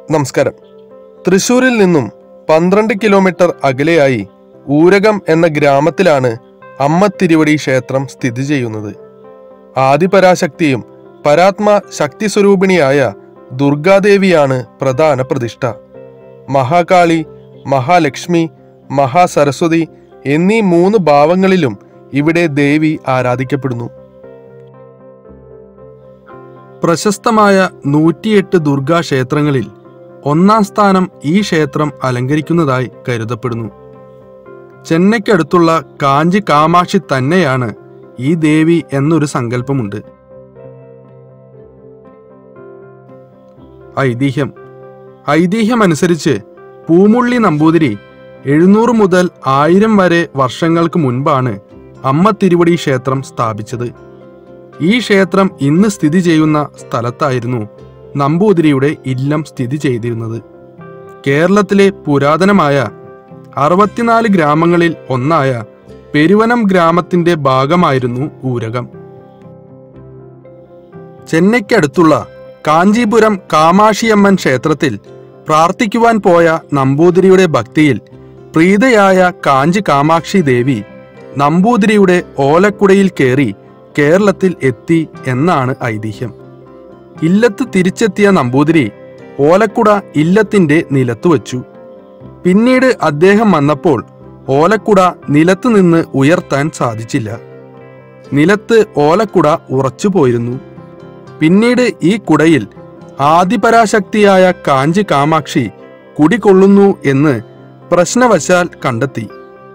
നമസ്കാരം തൃശൂരിൽ നിന്നും പന്ത്രണ്ട് കിലോമീറ്റർ അകലെയായി ഊരകം എന്ന ഗ്രാമത്തിലാണ് അമ്മ തിരുവടി ക്ഷേത്രം സ്ഥിതി ചെയ്യുന്നത് ആദിപരാശക്തിയും പരാത്മ ശക്തി സ്വരൂപിണിയായ ദുർഗാദേവിയാണ് പ്രധാന പ്രതിഷ്ഠ മഹാകാളി മഹാലക്ഷ്മി മഹാസരസ്വതി എന്നീ മൂന്ന് ഭാവങ്ങളിലും ഇവിടെ ദേവി ആരാധിക്കപ്പെടുന്നു പ്രശസ്തമായ നൂറ്റിയെട്ട് ദുർഗാ ക്ഷേത്രങ്ങളിൽ ഒന്നാം സ്ഥാനം ഈ ക്ഷേത്രം അലങ്കരിക്കുന്നതായി കരുതപ്പെടുന്നു ചെന്നൈക്കടുത്തുള്ള കാഞ്ചി കാമാക്ഷി തന്നെയാണ് ഈ ദേവി എന്നൊരു സങ്കല്പമുണ്ട് ഐതിഹ്യം ഐതിഹ്യമനുസരിച്ച് പൂമുള്ളി നമ്പൂതിരി എഴുന്നൂറ് മുതൽ ആയിരം വരെ വർഷങ്ങൾക്ക് മുൻപാണ് അമ്മ തിരുവടി ക്ഷേത്രം സ്ഥാപിച്ചത് ഈ ക്ഷേത്രം ഇന്ന് സ്ഥിതി ചെയ്യുന്ന സ്ഥലത്തായിരുന്നു നമ്പൂതിരിയുടെ ഇല്ലം സ്ഥിതി ചെയ്തിരുന്നത് കേരളത്തിലെ പുരാതനമായ അറുപത്തിനാല് ഗ്രാമങ്ങളിൽ ഒന്നായ പെരുവനം ഗ്രാമത്തിന്റെ ഭാഗമായിരുന്നു ഊരകം ചെന്നൈക്കടുത്തുള്ള കാഞ്ചീപുരം കാമാക്ഷിയമ്മൻ ക്ഷേത്രത്തിൽ പ്രാർത്ഥിക്കുവാൻ പോയ നമ്പൂതിരിയുടെ ഭക്തിയിൽ പ്രീതയായ കാഞ്ചി കാമാക്ഷി ദേവി നമ്പൂതിരിയുടെ ഓലക്കുടയിൽ കയറി കേരളത്തിൽ എത്തി എന്നാണ് ഐതിഹ്യം ഇല്ലത്ത് തിരിച്ചെത്തിയ നമ്പൂതിരി ഓലക്കുട ഇല്ലത്തിന്റെ നിലത്തു വച്ചു പിന്നീട് അദ്ദേഹം വന്നപ്പോൾ ഓലക്കുട നിലത്ത് നിന്ന് ഉയർത്താൻ സാധിച്ചില്ല നിലത്ത് ഓലക്കുട ഉറച്ചുപോയിരുന്നു പിന്നീട് ഈ കുടയിൽ ആദിപരാശക്തിയായ കാഞ്ചി കാമാക്ഷി കുടികൊള്ളുന്നു എന്ന് പ്രശ്നവശാൽ കണ്ടെത്തി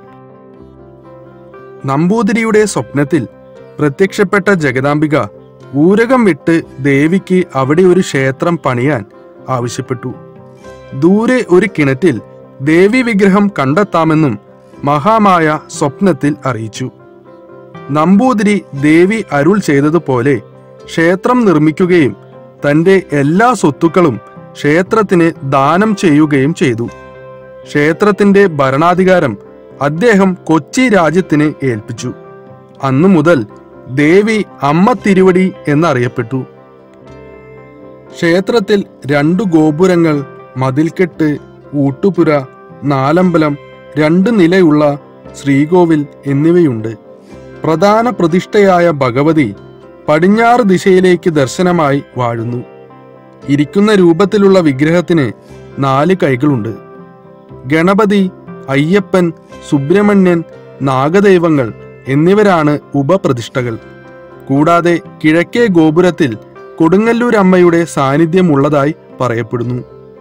നമ്പൂതിരിയുടെ സ്വപ്നത്തിൽ പ്രത്യക്ഷപ്പെട്ട ജഗദാംബിക ഊരകം വിട്ട് ദേവിക്ക് അവിടെ ഒരു ക്ഷേത്രം പണിയാൻ ആവശ്യപ്പെട്ടു ദൂരെ ഒരു കിണറ്റിൽ ദേവി വിഗ്രഹം കണ്ടെത്താമെന്നും മഹാമായ സ്വപ്നത്തിൽ അറിയിച്ചു നമ്പൂതിരി ദേവി അരുൾ ചെയ്തതുപോലെ ക്ഷേത്രം നിർമ്മിക്കുകയും തന്റെ എല്ലാ സ്വത്തുക്കളും ക്ഷേത്രത്തിന് ദാനം ചെയ്യുകയും ചെയ്തു ക്ഷേത്രത്തിന്റെ ഭരണാധികാരം അദ്ദേഹം കൊച്ചി രാജ്യത്തിന് ഏൽപ്പിച്ചു അന്നു മുതൽ ദേവി അമ്മ തിരുവടി എന്നറിയപ്പെട്ടു ക്ഷേത്രത്തിൽ രണ്ടു ഗോപുരങ്ങൾ മതിൽക്കെട്ട് ഊട്ടുപുര നാലമ്പലം രണ്ട് നിലയുള്ള ശ്രീകോവിൽ എന്നിവയുണ്ട് പ്രധാന പ്രതിഷ്ഠയായ ഭഗവതി പടിഞ്ഞാറ് ദിശയിലേക്ക് ദർശനമായി വാഴുന്നു ഇരിക്കുന്ന രൂപത്തിലുള്ള വിഗ്രഹത്തിന് നാല് കൈകളുണ്ട് ഗണപതി അയ്യപ്പൻ സുബ്രഹ്മണ്യൻ നാഗദൈവങ്ങൾ എന്നിവരാണ് ഉപപ്രതിഷ്ഠകൾ കൂടാതെ കിഴക്കേ ഗോപുരത്തിൽ കൊടുങ്ങല്ലൂർ അമ്മയുടെ സാന്നിധ്യമുള്ളതായി പറയപ്പെടുന്നു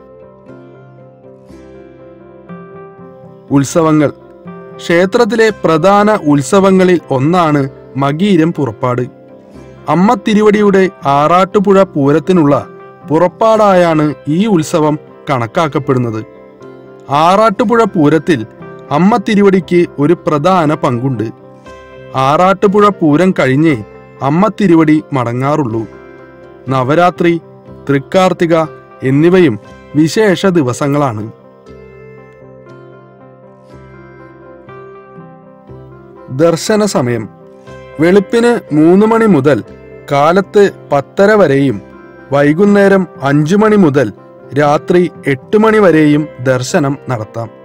ഉത്സവങ്ങൾ ക്ഷേത്രത്തിലെ പ്രധാന ഉത്സവങ്ങളിൽ ഒന്നാണ് മകീരം പുറപ്പാട് അമ്മ തിരുവടിയുടെ ആറാട്ടുപുഴ പൂരത്തിനുള്ള പുറപ്പാടായാണ് ഈ ഉത്സവം കണക്കാക്കപ്പെടുന്നത് ആറാട്ടുപുഴ പൂരത്തിൽ അമ്മ തിരുവടിക്ക് ഒരു പ്രധാന പങ്കുണ്ട് ആറാട്ടുപുഴ പൂരം കഴിഞ്ഞേ അമ്മ തിരുവടി മടങ്ങാറുള്ളൂ നവരാത്രി തൃക്കാർത്തിക എന്നിവയും വിശേഷ ദിവസങ്ങളാണ് ദർശന സമയം വെളുപ്പിന് മൂന്ന് മണി മുതൽ കാലത്ത് പത്തര വരെയും വൈകുന്നേരം അഞ്ചു മണി മുതൽ രാത്രി എട്ട് മണി വരെയും ദർശനം നടത്താം